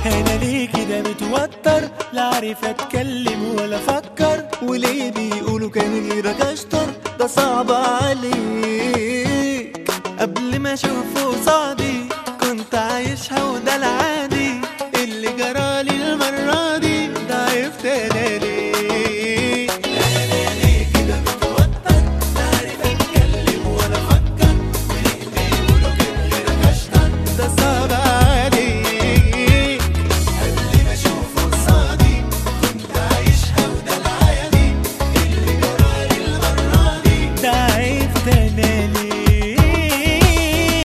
انا ليه كده متوتر لا عارف اتكلم ولا افكر وليه بيقولوا كان غيرك اشطر ده صعب عليك قبل ما اشوفه صعدي